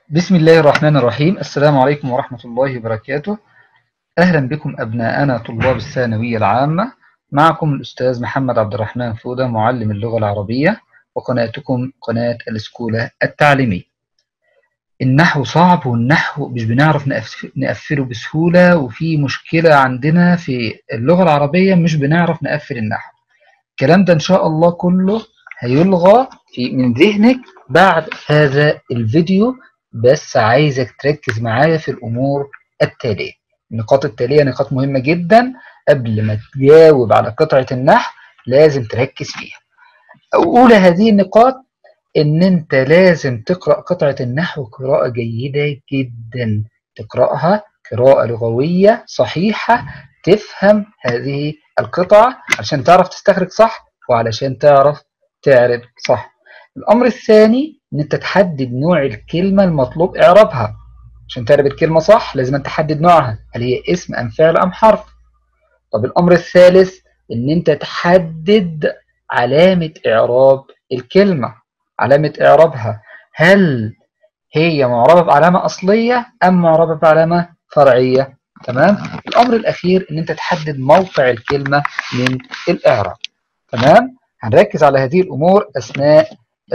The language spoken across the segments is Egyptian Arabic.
بسم الله الرحمن الرحيم السلام عليكم ورحمة الله وبركاته أهلا بكم أبناءنا طلاب الثانوية العامة معكم الأستاذ محمد عبد الرحمن فودة معلم اللغة العربية وقناتكم قناة الأسكولة التعليمية النحو صعب والنحو مش بنعرف نقفله بسهولة وفي مشكلة عندنا في اللغة العربية مش بنعرف نقفل النحو الكلام ده إن شاء الله كله هيلغى في من ذهنك بعد هذا الفيديو بس عايزك تركز معايا في الأمور التالية النقاط التالية نقاط مهمة جدا قبل ما تجاوب على قطعة النحو لازم تركز فيها أولى هذه النقاط إن أنت لازم تقرأ قطعة النحو قراءة جيدة جدا تقرأها قراءة لغوية صحيحة تفهم هذه القطعة عشان تعرف تستخرج صح وعلشان تعرف تعرف صح الأمر الثاني إن أنت تحدد نوع الكلمة المطلوب إعرابها عشان تعرف الكلمة صح لازم تحدد نوعها هل هي اسم أم فعل أم حرف طب الأمر الثالث إن أنت تحدد علامة إعراب الكلمة علامة إعرابها هل هي معربة بعلامة أصلية أم معربة بعلامة فرعية تمام الأمر الأخير إن أنت تحدد موقع الكلمة من الإعراب تمام هنركز على هذه الأمور أثناء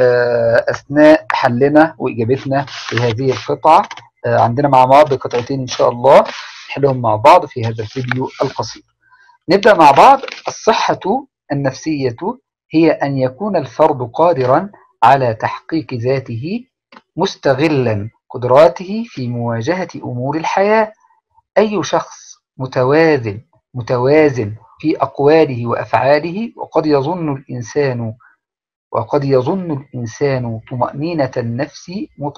أثناء حلنا وإجابتنا لهذه القطعة عندنا مع بعض قطعتين إن شاء الله نحلهم مع بعض في هذا الفيديو القصير نبدأ مع بعض الصحة النفسية هي أن يكون الفرد قادرا على تحقيق ذاته مستغلا قدراته في مواجهة أمور الحياة أي شخص متوازن متوازن في أقواله وأفعاله وقد يظن الإنسان وقد يظن الإنسان طمأنينة النفس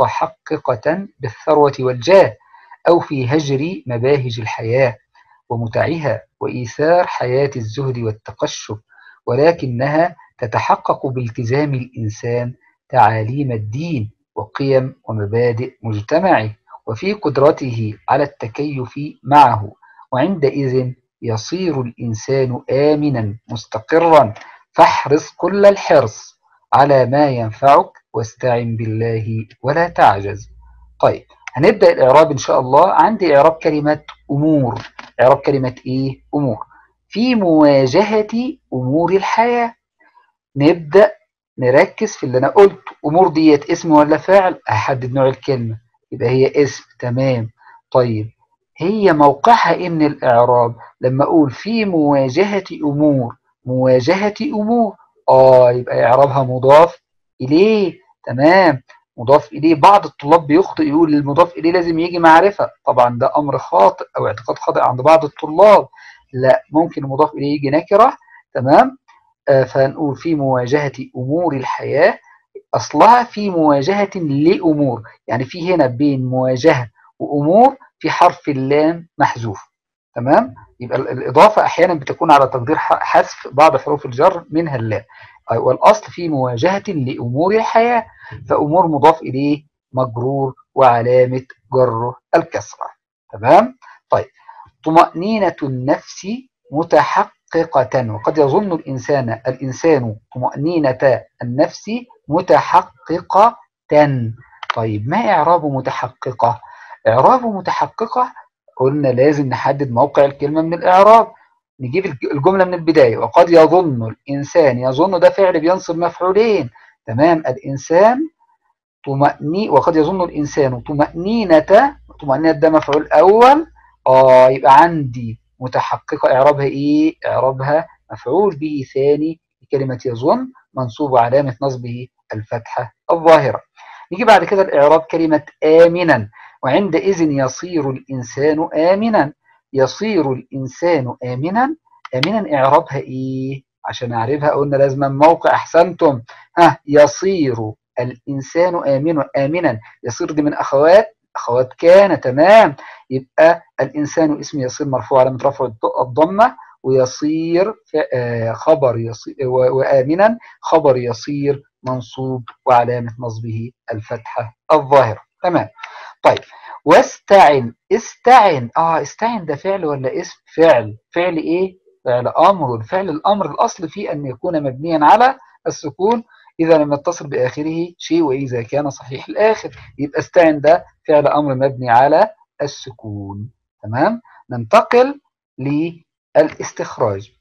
متحققة بالثروة والجاه أو في هجر مباهج الحياة ومتعها وإيثار حياة الزهد والتقشف ولكنها تتحقق بالتزام الإنسان تعاليم الدين وقيم ومبادئ مجتمعه وفي قدرته على التكيف معه وعندئذ يصير الإنسان آمنا مستقرا فاحرص كل الحرص على ما ينفعك واستعن بالله ولا تعجز طيب هنبدأ الإعراب إن شاء الله عندي إعراب كلمة أمور إعراب كلمة إيه؟ أمور في مواجهة أمور الحياة نبدأ نركز في اللي أنا قلت أمور ديت اسم ولا فعل أحدد نوع الكلمة يبقى هي اسم تمام طيب هي موقعها إيه من الإعراب لما أقول في مواجهة أمور مواجهة أمور آه يبقى إعرابها مضاف إليه تمام مضاف إليه بعض الطلاب بيخطئ يقول المضاف إليه لازم يجي معرفة طبعا ده أمر خاطئ أو اعتقاد خاطئ عند بعض الطلاب لا ممكن المضاف إليه يجي نكرة تمام آه فنقول في مواجهة أمور الحياة أصلها في مواجهة لأمور يعني في هنا بين مواجهة وأمور في حرف اللام محذوف تمام يبقى الإضافة أحيانا بتكون على تقدير حذف بعض حروف الجر منها اللام والأصل في مواجهة لأمور الحياة فأمور مضاف إليه مجرور وعلامة جره الكسرة تمام طيب طمأنينة النفس متحققة وقد يظن الإنسان الإنسان طمأنينة النفس متحققة طيب ما إعراب متحققة إعراب متحققة قلنا لازم نحدد موقع الكلمة من الإعراب نجيب الجملة من البداية وقد يظن الإنسان يظن ده فعل بينصب مفعولين تمام الإنسان طمأني وقد يظن الإنسان طمأنينة طمأنينة ده مفعول أول آه يبقى عندي متحققة إعرابها إيه؟ إعرابها مفعول به ثاني لكلمة يظن منصوب علامة نصبه الفتحة الظاهرة نيجي بعد كده الإعراب كلمة آمنا وعندئذ يصير الإنسان آمنا يصير الإنسان آمنا آمنا إعرابها إيه عشان أعرفها قلنا لازم موقع أحسنتم ها يصير الإنسان آمن آمنا يصير دي من أخوات أخوات كان تمام يبقى الإنسان اسم يصير مرفوع علامة رفع الضمة ويصير خبر يصير وآمنا خبر يصير منصوب وعلامة نصبه الفتحة الظاهرة تمام طيب واستعن استعن اه استعن ده فعل ولا اسم فعل فعل ايه فعل امر فعل الامر الاصل فيه ان يكون مبنيا على السكون إذا لم يتصل بآخره شيء وإذا كان صحيح الآخر يبقى استعن ده فعل أمر مبني على السكون تمام ننتقل للاستخراج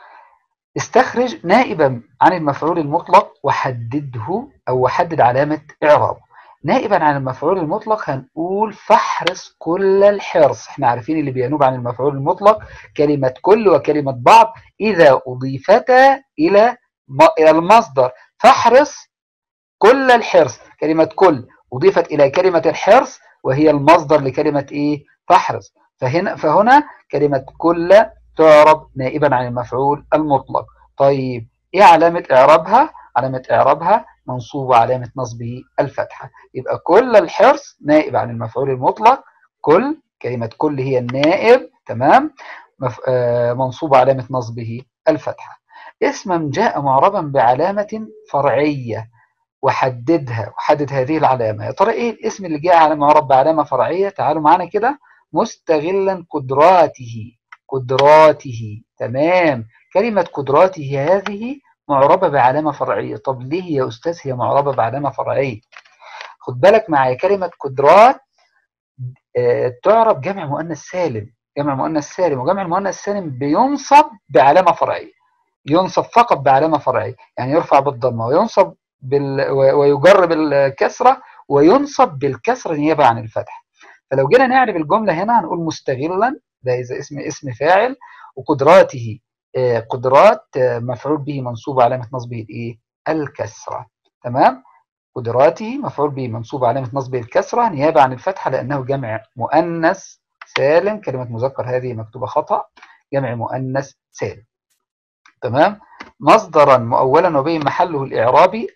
استخرج نائبا عن المفعول المطلق وحدده أو وحدد علامة إعراب نائبا عن المفعول المطلق هنقول فاحرص كل الحرص احنا عارفين اللي بينوب عن المفعول المطلق كلمة كل وكلمة بعض إذا أضيفتا إلى المصدر فاحرص كل الحرص كلمة كل أضيفت إلى كلمة الحرص وهي المصدر لكلمة إيه فاحرص فهنا, فهنا كلمة كل تعرب نائبا عن المفعول المطلق طيب إيه علامة إعرابها علامة إعرابها منصوب علامة نصبه الفتحة يبقى كل الحرص نائب عن المفعول المطلق كل كلمة كل هي النائب تمام آه منصوب علامة نصبه الفتحة اسما جاء معربا بعلامة فرعية وحددها وحدد هذه العلامة يا ترى ايه الاسم اللي جاء على معرب بعلامة فرعية تعالوا معانا كده مستغلا قدراته قدراته تمام كلمة قدراته هذه معربة بعلامة فرعية طب ليه يا أستاذ هي معربة بعلامة فرعية خد بالك معايا كلمة قدرات آه تعرب جمع مؤنث سالم جمع مؤنث سالم وجمع المؤنث السالم بينصب بعلامة فرعية ينصب فقط بعلامة فرعية يعني يرفع بالضمة وينصب بال... ويجر بالكسرة وينصب بالكسرة نيابة عن الفتح فلو جينا نعرف الجملة هنا هنقول مستغلا ده إذا اسم اسم فاعل وقدراته قدرات مفعول به منصوب علامة نصبه الايه الكسرة تمام قدراته مفعول به منصوب علامة نصبه الكسرة نيابة عن الفتحة لأنه جمع مؤنث سالم كلمة مذكر هذه مكتوبة خطأ جمع مؤنث سالم تمام مصدرا مؤولا وبه محله الإعرابي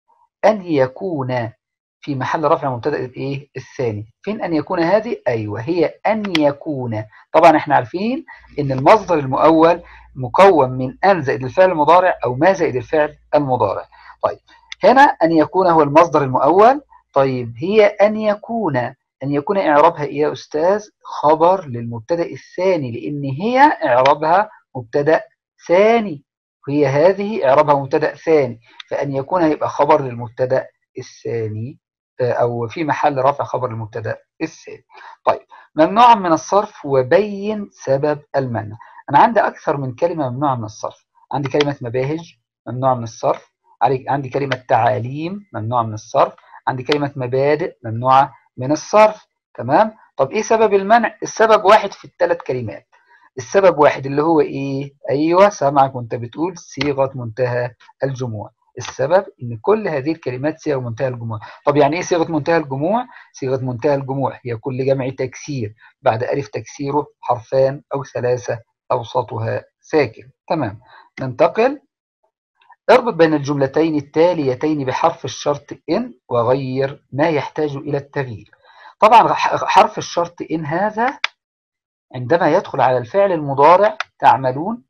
أن يكون في محل رفع مبتدا الايه الثاني فين ان يكون هذه ايوه هي ان يكون طبعا احنا عارفين ان المصدر المؤول مكون من ان زائد الفعل المضارع او ما زائد الفعل المضارع طيب هنا ان يكون هو المصدر المؤول طيب هي ان يكون ان يكون اعرابها ايه يا استاذ خبر للمبتدا الثاني لان هي اعرابها مبتدا ثاني هي هذه اعرابها مبتدا ثاني فان يكون هيبقى خبر للمبتدا الثاني أو في محل رفع خبر المبتدا الثاني طيب ممنوعا من الصرف وبين سبب المنع أنا عندي أكثر من كلمة ممنوعة من الصرف عندي كلمة مباهج ممنوعة من الصرف عندي كلمة تعاليم ممنوعة من الصرف عندي كلمة مبادئ ممنوعة من الصرف تمام طب إيه سبب المنع السبب واحد في الثلاث كلمات السبب واحد اللي هو إيه أيوه سامعك وأنت بتقول صيغة منتهى الجموع السبب ان كل هذه الكلمات صيغ منتهى الجموع طب يعني ايه صيغه منتهى الجموع صيغه منتهى الجموع هي كل جمع تكسير بعد الف تكسيره حرفان او ثلاثه اوسطها ساكن تمام ننتقل اربط بين الجملتين التاليتين بحرف الشرط ان وغير ما يحتاج الى التغيير طبعا حرف الشرط ان هذا عندما يدخل على الفعل المضارع تعملون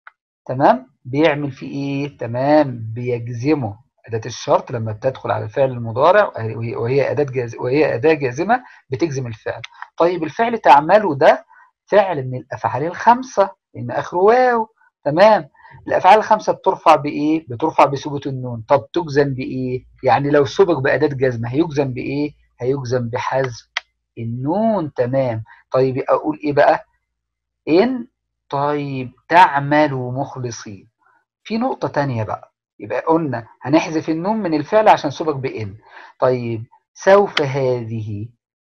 تمام بيعمل فيه ايه تمام بيجزمه أداة الشرط لما بتدخل على الفعل المضارع وهي أداة جاز وهي أداة جازمة بتجزم الفعل طيب الفعل تعمله ده فعل من الأفعال الخمسة لأن آخره واو تمام الأفعال الخمسة بترفع بإيه بترفع بثبوت النون طب تجزم بإيه يعني لو سبق بأداة جزمة هيجزم بإيه هيجزم بحذف النون تمام طيب أقول إيه بقى إن طيب تعملوا مخلصين في نقطة تانية بقى يبقى قلنا هنحذف النون من الفعل عشان سبق بإن طيب سوف هذه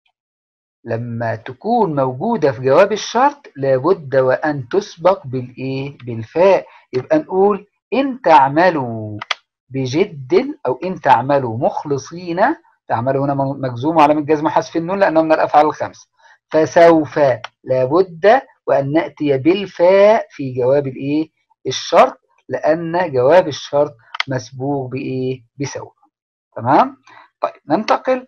لما تكون موجودة في جواب الشرط لابد وأن تسبق بالإيه بالفاء يبقى نقول إن تعملوا بجد أو إن تعملوا مخلصين تعملوا هنا مجزوم على الجزم حذف النون لأنه من الأفعال الخمس فسوف لابد وأن نأتي بالفاء في جواب الإيه الشرط لأن جواب الشرط مسبوق بإيه بسوف تمام طيب ننتقل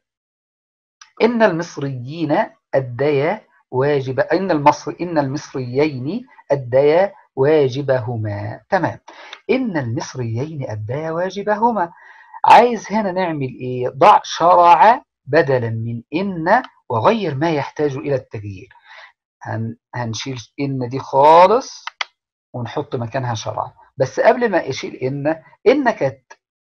إن المصريين أديا واجب إن المصر إن المصريين أديا واجبهما تمام إن المصريين أديا واجبهما عايز هنا نعمل إيه ضع شرع بدلا من إن وغير ما يحتاج إلى التغيير هن هنشيل إن دي خالص ونحط مكانها شرع بس قبل ما اشيل ان ان كانت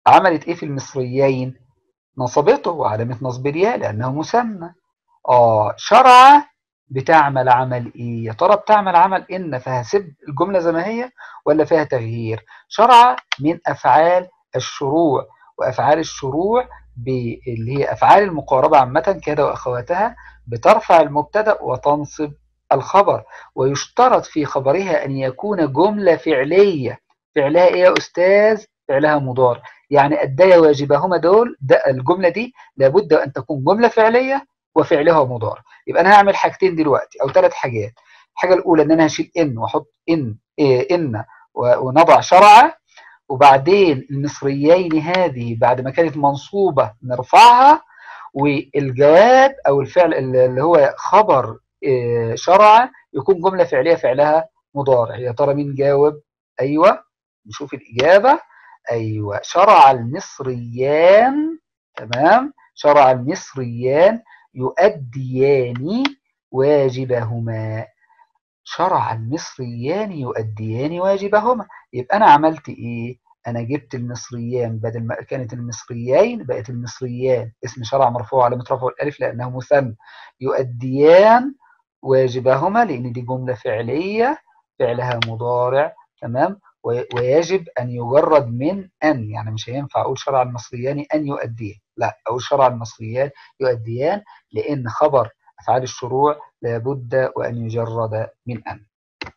عملت إيه في المصريين نصبته وعلامة نصب الياء لأنه مسمى آه شرع بتعمل عمل إيه يا ترى بتعمل عمل إن فهسب الجملة زي ما هي ولا فيها تغيير شرع من أفعال الشروع وأفعال الشروع اللي هي أفعال المقاربة عامة كده وأخواتها بترفع المبتدأ وتنصب الخبر ويشترط في خبرها أن يكون جملة فعلية فعلها إيه يا أستاذ؟ فعلها مضارع يعني أدايا واجبهما دول ده الجملة دي لابد أن تكون جملة فعلية وفعلها مضارع يبقى أنا هعمل حاجتين دلوقتي أو ثلاث حاجات الحاجة الأولى إن أنا هشيل إن وأحط إن إيه إن ونضع شرع وبعدين المصريين هذه بعد ما كانت منصوبة نرفعها والجواب أو الفعل اللي هو خبر شرع يكون جملة فعلية فعلها مضارع يا ترى مين جاوب أيوة نشوف الإجابة أيوة شرع المصريان تمام شرع المصريان يؤديان واجبهما شرع المصريان يؤديان واجبهما يبقى أنا عملت إيه أنا جبت المصريان بدل ما كانت المصريين بقت المصريان اسم شرع مرفوع على رفعه الألف لأنه مثنى يؤديان واجبهما لأن دي جملة فعلية فعلها مضارع تمام ويجب أن يجرد من أن يعني مش هينفع أقول شرع المصريان أن يؤديان لا أقول شرع المصريان يؤديان لأن خبر أفعال الشروع لابد وأن يجرد من أن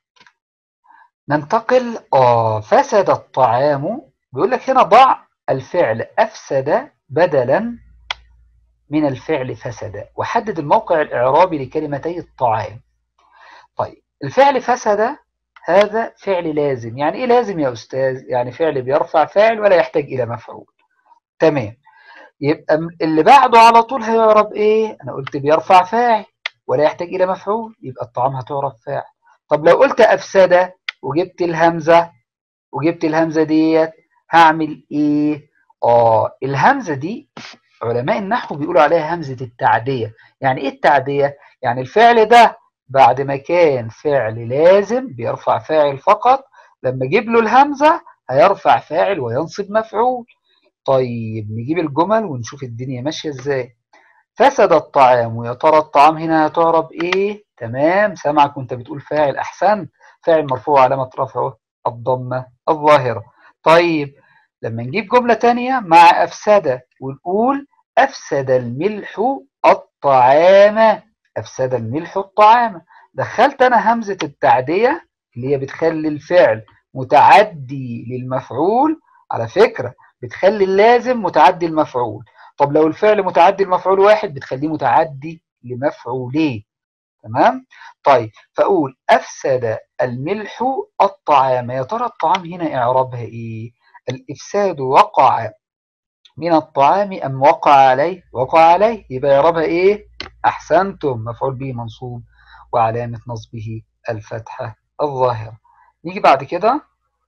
ننتقل آه فسد الطعام بيقول لك هنا ضع الفعل أفسد بدلا من الفعل فسد وحدد الموقع الإعرابي لكلمتي الطعام طيب الفعل فسد هذا فعل لازم يعني إيه لازم يا أستاذ يعني فعل بيرفع فاعل ولا يحتاج إلى مفعول تمام يبقى اللي بعده على طول هيعرب إيه أنا قلت بيرفع فاعل ولا يحتاج إلى مفعول يبقى الطعام هتعرب فاعل طب لو قلت أفسد وجبت الهمزة وجبت الهمزة ديت هعمل إيه آه الهمزة دي علماء النحو بيقولوا عليها همزة التعدية يعني إيه التعدية يعني الفعل ده بعد ما كان فعل لازم بيرفع فاعل فقط لما اجيب له الهمزة هيرفع فاعل وينصب مفعول طيب نجيب الجمل ونشوف الدنيا ماشية ازاي فسد الطعام ويا ترى الطعام هنا هتعرب ايه تمام سامعك وانت بتقول فاعل احسنت فاعل مرفوع علامة رفعه الضمة الظاهرة طيب لما نجيب جملة تانية مع أفسد ونقول أفسد الملح الطعام أفسد الملح الطعام دخلت أنا همزة التعدية اللي هي بتخلي الفعل متعدي للمفعول على فكرة بتخلي اللازم متعدي المفعول طب لو الفعل متعدي المفعول واحد بتخليه متعدي لمفعولين تمام طيب فأقول أفسد الملح الطعام يا ترى الطعام هنا إعرابها إيه الإفساد وقع من الطعام أم وقع عليه وقع عليه يبقى إعرابها إيه أحسنتم مفعول به منصوب وعلامة نصبه الفتحة الظاهرة نيجي بعد كده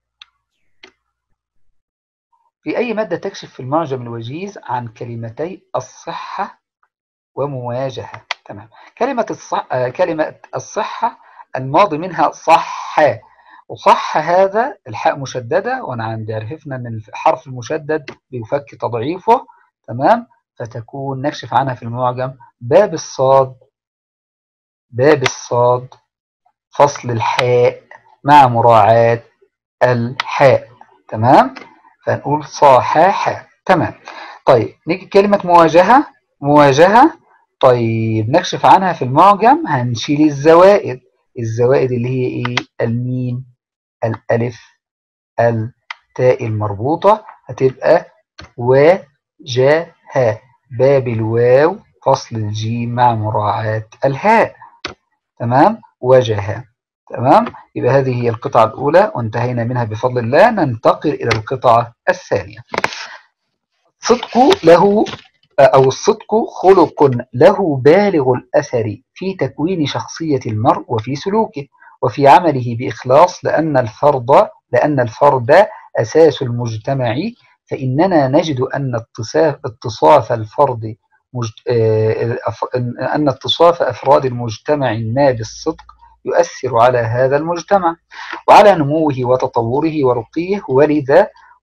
في أي مادة تكشف في المعجم الوجيز عن كلمتي الصحة ومواجهة تمام كلمة الصحة, كلمة الصحة الماضي منها صح وصح هذا الحاء مشددة وأنا عندي عرفنا أن الحرف المشدد بيفك تضعيفه تمام فتكون نكشف عنها في المعجم باب الصاد باب الصاد فصل الحاء مع مراعاة الحاء تمام فنقول صاحاحة تمام طيب نيجي كلمة مواجهة مواجهة طيب نكشف عنها في المعجم هنشيل الزوائد الزوائد اللي هي ايه الميم الالف التاء المربوطة هتبقى وجه باب الواو فصل الجيم مع مراعاة الهاء تمام وجه تمام يبقى هذه هي القطعة الأولى وانتهينا منها بفضل الله ننتقل إلى القطعة الثانية صدق له أو الصدق خلق له بالغ الأثر في تكوين شخصية المرء وفي سلوكه وفي عمله بإخلاص لأن الفرد لأن الفرد أساس المجتمع فإننا نجد أن اتصاف, اتصاف الفرد مجد... أن اتصاف أفراد المجتمع ما بالصدق يؤثر على هذا المجتمع وعلى نموه وتطوره ورقيه ولذا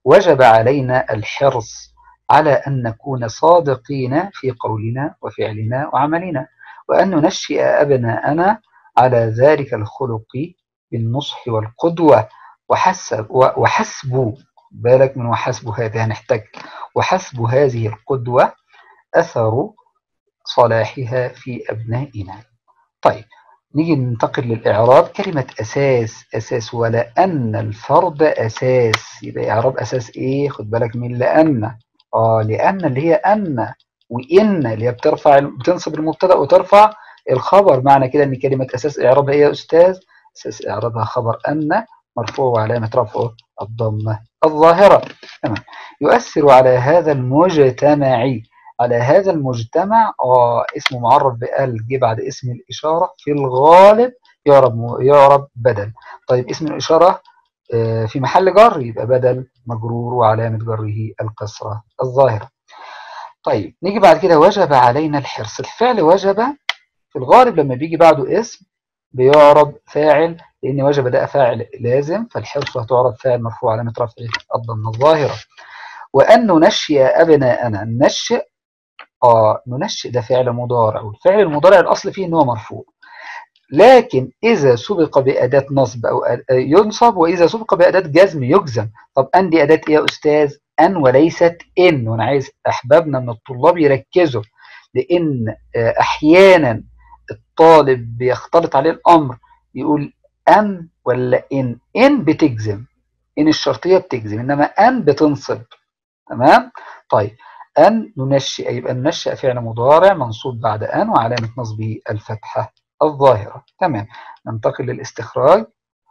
وجب علينا الحرص على أن نكون صادقين في قولنا وفعلنا وعملنا وأن ننشئ أبناءنا على ذلك الخلق بالنصح والقدوة وحسب وحسب بالك من وحسب هذه هنحتاج وحسب هذه القدوة أثر صلاحها في أبنائنا طيب نيجي ننتقل للإعراب كلمة أساس أساس ولأن الفرد أساس يبقى إعراب أساس إيه خد بالك من لأن آه لأن اللي هي أن وإن اللي هي بترفع بتنصب المبتدأ وترفع الخبر معنى كده إن كلمة أساس إعرابها إيه يا أستاذ أساس إعرابها خبر أن مرفوع وعلامة رفعه الضمة الظاهرة تمام يؤثر على هذا المجتمع على هذا المجتمع آه اسمه معرف بال جه بعد اسم الإشارة في الغالب يعرب يعرب بدل طيب اسم الإشارة آه في محل جر يبقى بدل مجرور وعلامة جره الكسرة الظاهرة طيب نيجي بعد كده وجب علينا الحرص الفعل وجب في الغالب لما بيجي بعده اسم بيعرب فاعل لأن وجب ده فاعل لازم فالحرص هتعرب فاعل مرفوع علامة رفعه الضمة الظاهرة وأن ننشئ أبناءنا ننشئ آه ننشئ ده فعل مضارع والفعل المضارع الأصل فيه إن هو مرفوع لكن إذا سبق بأداة نصب أو ينصب وإذا سبق بأداة جزم يجزم طب أن دي أداة إيه يا أستاذ أن وليست إن وأنا عايز أحبابنا من الطلاب يركزوا لأن أحيانا الطالب بيختلط عليه الأمر يقول أن ولا إن إن بتجزم إن الشرطية بتجزم إنما أن بتنصب تمام طيب أن ننشئ يبقى ننشئ فعل مضارع منصوب بعد أن وعلامة نصبه الفتحة الظاهرة تمام ننتقل للاستخراج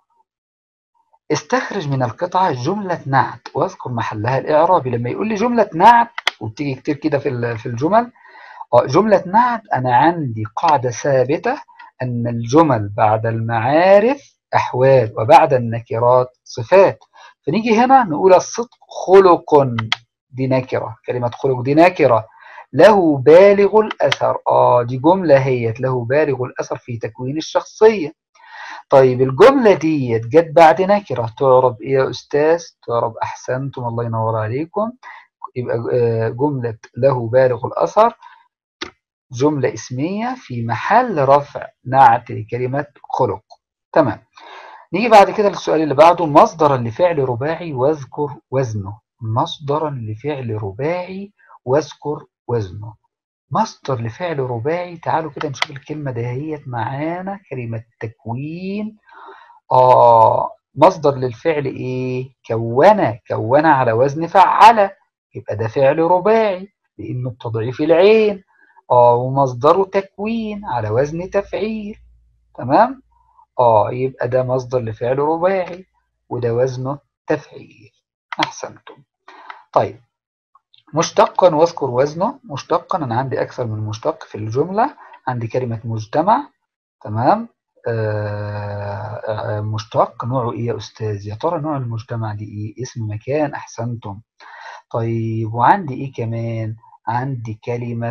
استخرج من القطعة جملة نعت واذكر محلها الإعرابي لما يقول لي جملة نعت وبتيجي كتير كده في في الجمل جملة نعت أنا عندي قاعدة ثابتة أن الجمل بعد المعارف أحوال وبعد النكرات صفات فنيجي هنا نقول الصدق خلق دي نكرة كلمة خلق دي نكرة له بالغ الأثر آه دي جملة هي له بالغ الأثر في تكوين الشخصية طيب الجملة دي جت بعد نكرة تعرب إيه يا أستاذ تعرب أحسنتم الله ينور عليكم يبقى جملة له بالغ الأثر جملة اسمية في محل رفع نعت لكلمة خلق تمام نيجي بعد كده للسؤال اللي بعده مصدرا لفعل رباعي واذكر وزنه مصدرا لفعل رباعي واذكر وزنه مصدر لفعل رباعي تعالوا كده نشوف الكلمة دهيت معانا كلمة تكوين آه مصدر للفعل إيه كون كون على وزن فعل يبقى ده فعل رباعي لأنه بتضعيف العين آه ومصدره تكوين على وزن تفعيل تمام آه يبقى ده مصدر لفعل رباعي وده وزنه تفعيل أحسنتم طيب مشتقا واذكر وزنه مشتقا أنا عندي أكثر من مشتق في الجملة عندي كلمة مجتمع تمام آه آه مشتق نوعه إيه يا أستاذ يا ترى نوع المجتمع دي إيه اسم مكان أحسنتم طيب وعندي إيه كمان عندي كلمة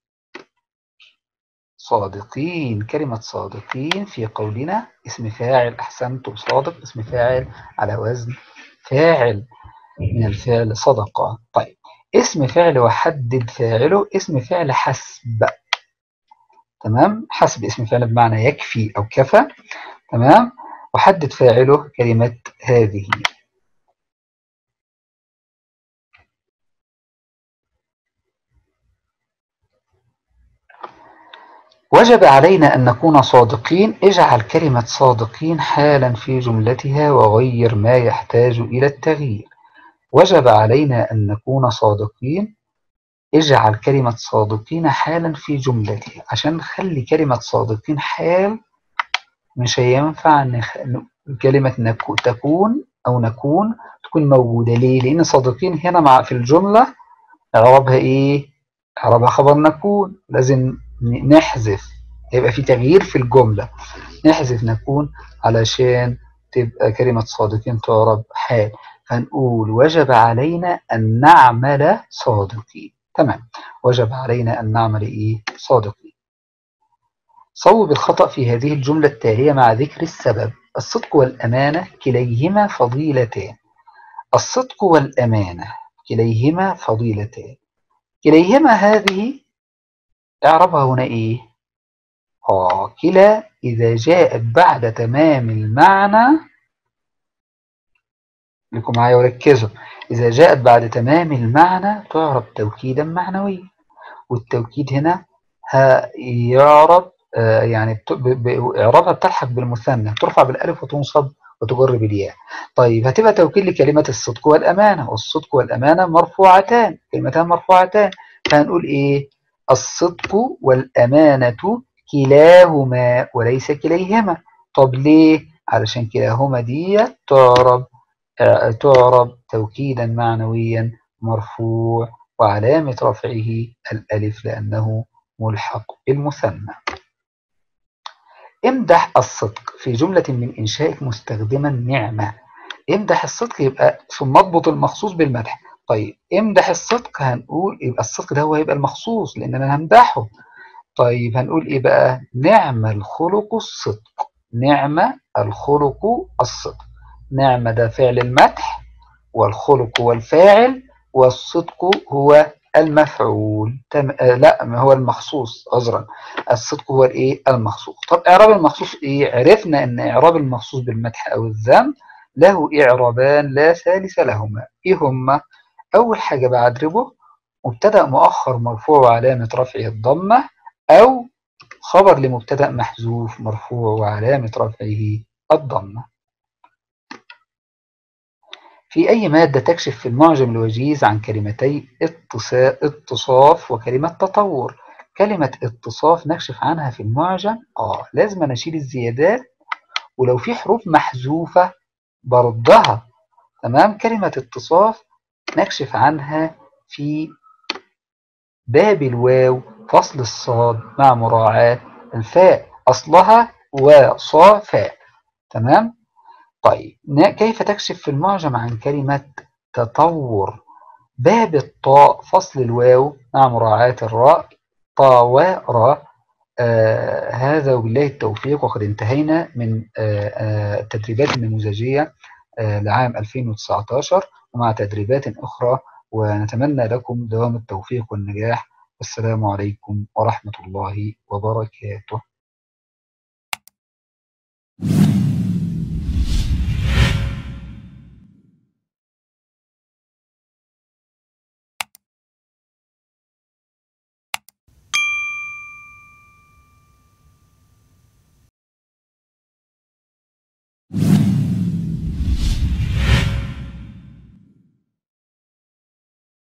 صادقين كلمة صادقين في قولنا اسم فاعل أحسنتم صادق اسم فاعل على وزن فاعل من الفعل صدقة طيب اسم فعل وحدد فاعله اسم فعل حسب تمام حسب اسم فعل بمعنى يكفي أو كفى تمام وحدد فاعله كلمة هذه وجب علينا أن نكون صادقين اجعل كلمة صادقين حالا في جملتها وغير ما يحتاج إلى التغيير وجب علينا أن نكون صادقين اجعل كلمة صادقين حالا في جملتها عشان نخلي كلمة صادقين حال مش هينفع نخ... كلمة نكو... تكون أو نكون تكون موجودة ليه؟ لأن صادقين هنا مع في الجملة إعرابها إيه؟ إعرابها خبر نكون لازم نحذف يبقى في تغيير في الجملة نحذف نكون علشان تبقى كلمة صادقين تعرب حال فنقول وجب علينا أن نعمل صادقين تمام وجب علينا أن نعمل إيه صادقين صوب الخطأ في هذه الجملة التالية مع ذكر السبب الصدق والأمانة كليهما فضيلتان الصدق والأمانة كليهما فضيلتان كليهما هذه اعربها هنا إيه آه كلا إذا جاءت بعد تمام المعنى لكم معايا وركزوا إذا جاءت بعد تمام المعنى تعرب توكيدا معنويا والتوكيد هنا يعرب آه يعني إعرابها بتلحق بالمثنى ترفع بالألف وتنصب وتجر بالياء طيب هتبقى توكيد لكلمة الصدق والأمانة والصدق والأمانة مرفوعتان كلمتان مرفوعتان فهنقول إيه الصدق والأمانة كلاهما وليس كليهما طب ليه علشان كلاهما دي تعرب تعرب توكيدا معنويا مرفوع وعلامة رفعه الألف لأنه ملحق بالمثنى امدح الصدق في جملة من إنشائك مستخدما نعمة امدح الصدق يبقى ثم اضبط المخصوص بالمدح طيب امدح الصدق هنقول يبقى الصدق ده هو يبقى المخصوص لأن أنا همدحه طيب هنقول إيه بقى نعم الخلق الصدق نعم الخلق الصدق نعم ده فعل المدح والخلق هو الفاعل والصدق هو المفعول تم... آه لا ما هو المخصوص عذرا الصدق هو الايه المخصوص طب اعراب المخصوص ايه عرفنا ان اعراب المخصوص بالمدح او الذم له اعرابان لا ثالث لهما ايه هما اول حاجه بعدربه مبتدا مؤخر مرفوع وعلامه رفعه الضمه او خبر لمبتدا محذوف مرفوع وعلامه رفعه الضمه في أي مادة تكشف في المعجم الوجيز عن كلمتي اتصاف وكلمة تطور كلمة اتصاف نكشف عنها في المعجم آه لازم نشيل الزيادات ولو في حروف محذوفة بردها تمام كلمة اتصاف نكشف عنها في باب الواو فصل الصاد مع مراعاة الفاء أصلها وصا فاء تمام طيب كيف تكشف في المعجم عن كلمة تطور باب الطاء فصل الواو مع مراعاة الراء طاوراء آه هذا وبالله التوفيق وقد انتهينا من آه آه التدريبات النموذجية آه لعام 2019 ومع تدريبات أخرى ونتمنى لكم دوام التوفيق والنجاح والسلام عليكم ورحمة الله وبركاته